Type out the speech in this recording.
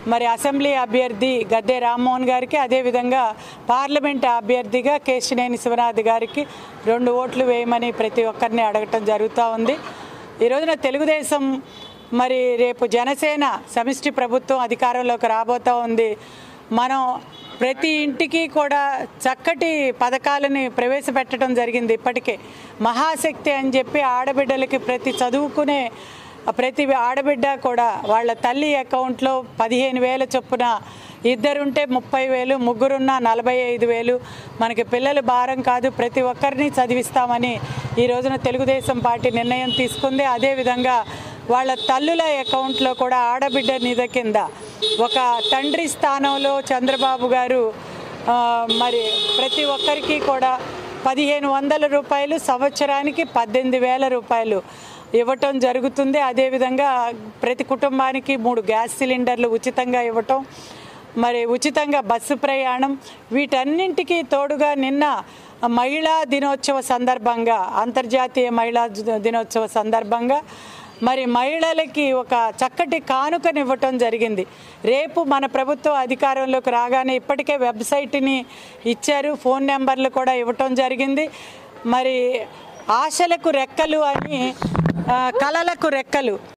మరి అసెంబ్లీ అభ్యర్థి గద్దె రామ్మోహన్ గారికి అదేవిధంగా పార్లమెంట్ అభ్యర్థిగా కేశినేని శివనాథ్ గారికి రెండు ఓట్లు వేయమని ప్రతి ఒక్కరిని అడగటం జరుగుతూ ఉంది ఈ రోజున తెలుగుదేశం మరి రేపు జనసేన సమిష్టి ప్రభుత్వం అధికారంలోకి రాబోతూ ఉంది మనం ప్రతి ఇంటికి కూడా చక్కటి పథకాలని ప్రవేశపెట్టడం జరిగింది ఇప్పటికే మహాశక్తి అని చెప్పి ఆడబిడ్డలకి ప్రతి చదువుకునే ప్రతి ఆడబిడ్డ కూడా వాళ్ళ తల్లి అకౌంట్లో పదిహేను వేల చొప్పున ఇద్దరుంటే ముప్పై వేలు ముగ్గురున్న నలభై ఐదు వేలు మనకి పిల్లలు భారం కాదు ప్రతి ఒక్కరిని చదివిస్తామని ఈ రోజున తెలుగుదేశం పార్టీ నిర్ణయం తీసుకుంది అదేవిధంగా వాళ్ళ తల్లుల అకౌంట్లో కూడా ఆడబిడ్డ నిధి కింద ఒక తండ్రి స్థానంలో చంద్రబాబు గారు ఆ, మరి ప్రతి ఒక్కరికి కూడా పదిహేను వందల రూపాయలు సంవత్సరానికి పద్దెనిమిది వేల రూపాయలు ఇవ్వటం జరుగుతుంది అదేవిధంగా ప్రతి కుటుంబానికి మూడు గ్యాస్ సిలిండర్లు ఉచితంగా ఇవ్వటం మరి ఉచితంగా బస్సు ప్రయాణం వీటన్నింటికి తోడుగా నిన్న మహిళా దినోత్సవ సందర్భంగా అంతర్జాతీయ మహిళా ది- దినోత్సవ సందర్భంగా మరి మహిళలకి ఒక చక్కటి కానుకనివ్వటం జరిగింది రేపు మన ప్రభుత్వం అధికారంలోకి రాగానే ఇప్పటికే వెబ్సైట్ని ఇచ్చారు ఫోన్ నెంబర్లు కూడా ఇవ్వటం జరిగింది మరి ఆశలకు రెక్కలు అని ఆ, కలలకు రెక్కలు